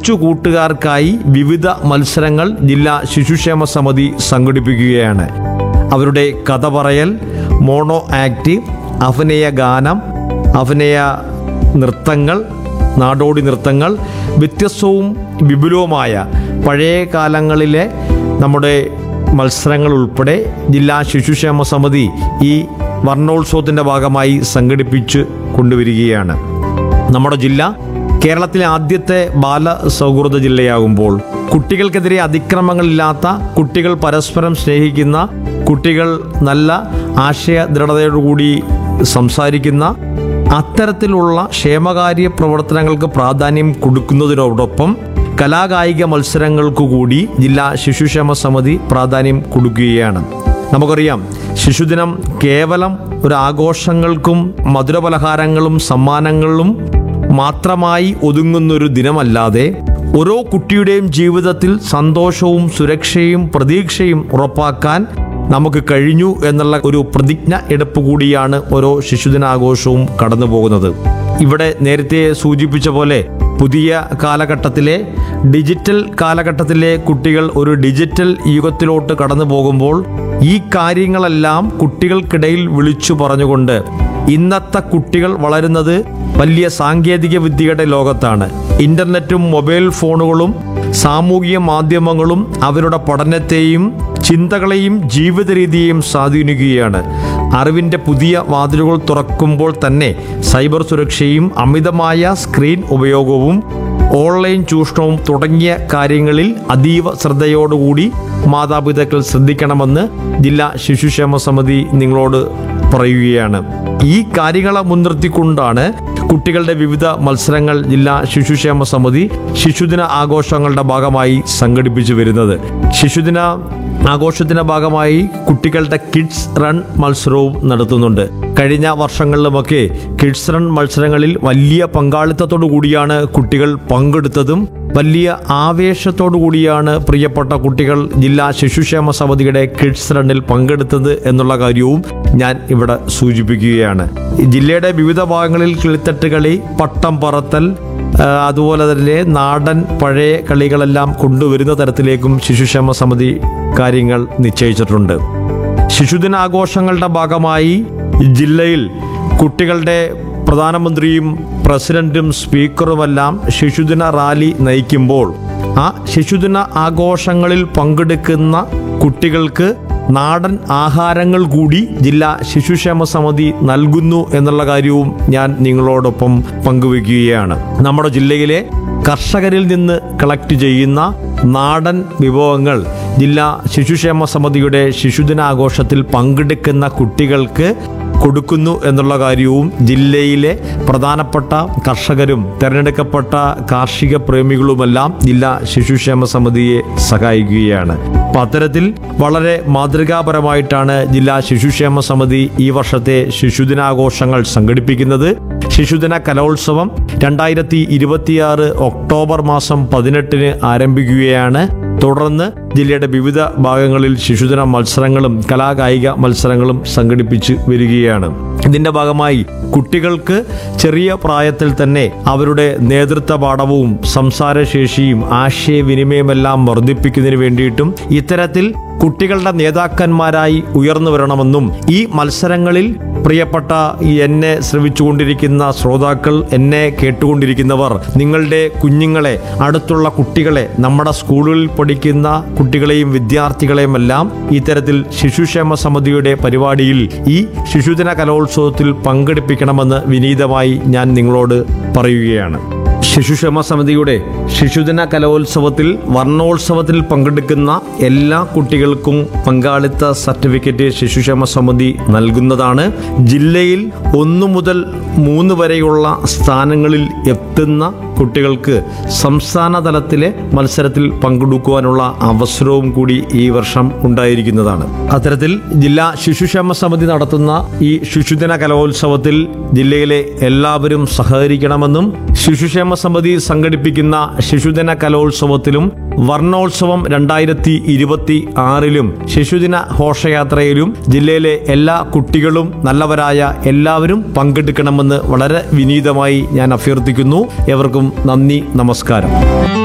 കൊച്ചു കൂട്ടുകാർക്കായി വിവിധ മത്സരങ്ങൾ ജില്ലാ ശിശുക്ഷേമ സമിതി സംഘടിപ്പിക്കുകയാണ് അവരുടെ കഥ പറയൽ മോണോ ആക്ട് അഭിനയ ഗാനം അഭിനയ നൃത്തങ്ങൾ നാടോടി നൃത്തങ്ങൾ വ്യത്യസ്തവും വിപുലവുമായ പഴയ കാലങ്ങളിലെ നമ്മുടെ മത്സരങ്ങൾ ഉൾപ്പെടെ ജില്ലാ ശിശുക്ഷേമ സമിതി ഈ വർണ്ണോത്സവത്തിൻ്റെ ഭാഗമായി സംഘടിപ്പിച്ച് കൊണ്ടുവരികയാണ് നമ്മുടെ ജില്ല കേരളത്തിലെ ആദ്യത്തെ ബാല സൗഹൃദ ജില്ലയാകുമ്പോൾ കുട്ടികൾക്കെതിരെ അതിക്രമങ്ങളില്ലാത്ത കുട്ടികൾ പരസ്പരം സ്നേഹിക്കുന്ന കുട്ടികൾ നല്ല ആശയ ദൃഢതയോടുകൂടി സംസാരിക്കുന്ന അത്തരത്തിലുള്ള ക്ഷേമകാര്യ പ്രവർത്തനങ്ങൾക്ക് പ്രാധാന്യം കൊടുക്കുന്നതിനോടൊപ്പം കലാകായിക മത്സരങ്ങൾക്കു കൂടി ജില്ലാ ശിശുക്ഷേമ സമിതി പ്രാധാന്യം കൊടുക്കുകയാണ് നമുക്കറിയാം ശിശുദിനം കേവലം ഒരു ആഘോഷങ്ങൾക്കും മധുരപലഹാരങ്ങളും സമ്മാനങ്ങളും മാത്രമായി ഒതുങ്ങുന്നൊരു ദിനമല്ലാതെ ഓരോ കുട്ടിയുടെയും ജീവിതത്തിൽ സന്തോഷവും സുരക്ഷയും പ്രതീക്ഷയും ഉറപ്പാക്കാൻ നമുക്ക് കഴിഞ്ഞു എന്നുള്ള ഒരു പ്രതിജ്ഞ എടുപ്പ് കൂടിയാണ് ഓരോ ശിശുദിനാഘോഷവും കടന്നു പോകുന്നത് ഇവിടെ നേരത്തെ സൂചിപ്പിച്ച പോലെ പുതിയ കാലഘട്ടത്തിലെ ഡിജിറ്റൽ കാലഘട്ടത്തിലെ കുട്ടികൾ ഒരു ഡിജിറ്റൽ യുഗത്തിലോട്ട് കടന്നു പോകുമ്പോൾ ഈ കാര്യങ്ങളെല്ലാം കുട്ടികൾക്കിടയിൽ വിളിച്ചു പറഞ്ഞുകൊണ്ട് ഇന്നത്തെ കുട്ടികൾ വളരുന്നത് വലിയ സാങ്കേതിക വിദ്യയുടെ ലോകത്താണ് ഇന്റർനെറ്റും മൊബൈൽ ഫോണുകളും സാമൂഹിക മാധ്യമങ്ങളും അവരുടെ പഠനത്തെയും ചിന്തകളെയും ജീവിത രീതിയെയും സ്വാധീനിക്കുകയാണ് അറിവിൻ്റെ പുതിയ വാതിലുകൾ തുറക്കുമ്പോൾ തന്നെ സൈബർ സുരക്ഷയും അമിതമായ സ്ക്രീൻ ഉപയോഗവും ഓൺലൈൻ ചൂഷണവും തുടങ്ങിയ കാര്യങ്ങളിൽ അതീവ ശ്രദ്ധയോടുകൂടി മാതാപിതാക്കൾ ശ്രദ്ധിക്കണമെന്ന് ജില്ലാ ശിശുക്ഷേമ സമിതി നിങ്ങളോട് പറയുകയാണ് ഈ കാര്യങ്ങളെ മുൻനിർത്തിക്കൊണ്ടാണ് കുട്ടികളുടെ വിവിധ മത്സരങ്ങൾ ജില്ലാ ശിശുക്ഷേമ സമിതി ശിശുദിന ആഘോഷങ്ങളുടെ ഭാഗമായി സംഘടിപ്പിച്ചു വരുന്നത് ശിശുദിന ആഘോഷത്തിന്റെ ഭാഗമായി കുട്ടികളുടെ കിഡ്സ് റൺ മത്സരവും നടത്തുന്നുണ്ട് കഴിഞ്ഞ വർഷങ്ങളിലുമൊക്കെ കിഡ്സ് റൺ മത്സരങ്ങളിൽ വലിയ പങ്കാളിത്തത്തോടു കൂടിയാണ് കുട്ടികൾ പങ്കെടുത്തതും വലിയ ആവേശത്തോടു കൂടിയാണ് പ്രിയപ്പെട്ട കുട്ടികൾ ജില്ലാ ശിശുക്ഷേമ സമിതിയുടെ കിഡ്സ് റണ്ണിൽ പങ്കെടുത്തത് എന്നുള്ള കാര്യവും ഞാൻ ഇവിടെ സൂചിപ്പിക്കുകയാണ് ജില്ലയുടെ വിവിധ ഭാഗങ്ങളിൽ കിളിത്തട്ട് കളി പട്ടം പറത്തൽ ആ, അതുപോലെ തന്നെ നാടൻ പഴയ കളികളെല്ലാം കൊണ്ടുവരുന്ന തരത്തിലേക്കും ശിശുക്ഷേമ സമിതി കാര്യങ്ങൾ നിശ്ചയിച്ചിട്ടുണ്ട് ശിശുദിനാഘോഷങ്ങളുടെ ഭാഗമായി ജില്ലയിൽ കുട്ടികളുടെ പ്രധാനമന്ത്രിയും പ്രസിഡന്റും സ്പീക്കറുമെല്ലാം ശിശുദിന റാലി നയിക്കുമ്പോൾ ആ ശിശുദിന ആഘോഷങ്ങളിൽ പങ്കെടുക്കുന്ന കുട്ടികൾക്ക് നാടൻ ആഹാരങ്ങൾ കൂടി ജില്ലാ ശിശുക്ഷേമ സമിതി നൽകുന്നു എന്നുള്ള കാര്യവും ഞാൻ നിങ്ങളോടൊപ്പം പങ്കുവയ്ക്കുകയാണ് നമ്മുടെ ജില്ലയിലെ കർഷകരിൽ നിന്ന് കളക്ട് ചെയ്യുന്ന നാടൻ വിഭവങ്ങൾ ജില്ലാ ശിശുക്ഷേമ സമിതിയുടെ ശിശുദിനാഘോഷത്തിൽ പങ്കെടുക്കുന്ന കുട്ടികൾക്ക് കൊടുക്കുന്നു എന്നുള്ള കാര്യവും ജില്ലയിലെ പ്രധാനപ്പെട്ട കർഷകരും തിരഞ്ഞെടുക്കപ്പെട്ട കാർഷിക പ്രേമികളുമെല്ലാം ജില്ലാ ശിശുക്ഷേമ സമിതിയെ സഹായിക്കുകയാണ് അപ്പം അത്തരത്തിൽ വളരെ മാതൃകാപരമായിട്ടാണ് ജില്ലാ ശിശുക്ഷേമ സമിതി ഈ വർഷത്തെ ശിശുദിനാഘോഷങ്ങൾ സംഘടിപ്പിക്കുന്നത് ശിശുദിന കലോത്സവം രണ്ടായിരത്തി ഇരുപത്തിയാറ് ഒക്ടോബർ മാസം പതിനെട്ടിന് ആരംഭിക്കുകയാണ് തുടർന്ന് ജില്ലയുടെ വിവിധ ഭാഗങ്ങളിൽ ശിശുദിന മത്സരങ്ങളും കലാകായിക മത്സരങ്ങളും സംഘടിപ്പിച്ച് വരികയാണ് ഇതിന്റെ ഭാഗമായി കുട്ടികൾക്ക് ചെറിയ പ്രായത്തിൽ തന്നെ അവരുടെ നേതൃത്വ പാഠവും സംസാരശേഷിയും ആശയവിനിമയമെല്ലാം വർദ്ധിപ്പിക്കുന്നതിന് വേണ്ടിയിട്ടും ഇത്തരത്തിൽ കുട്ടികളുടെ നേതാക്കന്മാരായി ഉയർന്നു വരണമെന്നും ഈ മത്സരങ്ങളിൽ പ്രിയപ്പെട്ട ഈ എന്നെ ശ്രവിച്ചുകൊണ്ടിരിക്കുന്ന ശ്രോതാക്കൾ എന്നെ കേട്ടുകൊണ്ടിരിക്കുന്നവർ നിങ്ങളുടെ കുഞ്ഞുങ്ങളെ അടുത്തുള്ള കുട്ടികളെ നമ്മുടെ സ്കൂളുകളിൽ പഠിക്കുന്ന കുട്ടികളെയും വിദ്യാർത്ഥികളെയും എല്ലാം ഇത്തരത്തിൽ ശിശുക്ഷേമ സമിതിയുടെ പരിപാടിയിൽ ഈ ശിശുദിന കലോത്സവത്തിൽ പങ്കെടുപ്പിക്കണമെന്ന് വിനീതമായി ഞാൻ നിങ്ങളോട് പറയുകയാണ് ശിശുക്ഷേമ സമിതിയുടെ ശിശുദിന കലോത്സവത്തിൽ വർണ്ണോത്സവത്തിൽ പങ്കെടുക്കുന്ന എല്ലാ കുട്ടികൾക്കും പങ്കാളിത്ത സർട്ടിഫിക്കറ്റ് ശിശുക്ഷേമ സമിതി നൽകുന്നതാണ് ജില്ലയിൽ ഒന്നു മുതൽ മൂന്ന് വരെയുള്ള സ്ഥാനങ്ങളിൽ എത്തുന്ന കുട്ടികൾക്ക് സംസ്ഥാന തലത്തിലെ മത്സരത്തിൽ പങ്കെടുക്കുവാനുള്ള അവസരവും കൂടി ഈ വർഷം ഉണ്ടായിരിക്കുന്നതാണ് അത്തരത്തിൽ ജില്ലാ ശിശുക്ഷേമ സമിതി നടത്തുന്ന ഈ ശിശുദിന കലോത്സവത്തിൽ ജില്ലയിലെ എല്ലാവരും സഹകരിക്കണമെന്നും ശിശുക്ഷേമ സമിതി സംഘടിപ്പിക്കുന്ന ശിശുദിന കലോത്സവത്തിലും വർണ്ണോത്സവം രണ്ടായിരത്തി ഇരുപത്തി ആറിലും ശിശുദിന ഘോഷയാത്രയിലും ജില്ലയിലെ എല്ലാ കുട്ടികളും നല്ലവരായ എല്ലാവരും പങ്കെടുക്കണമെന്ന് വളരെ വിനീതമായി ഞാൻ അഭ്യർത്ഥിക്കുന്നു എവർക്കും നന്ദി നമസ്കാരം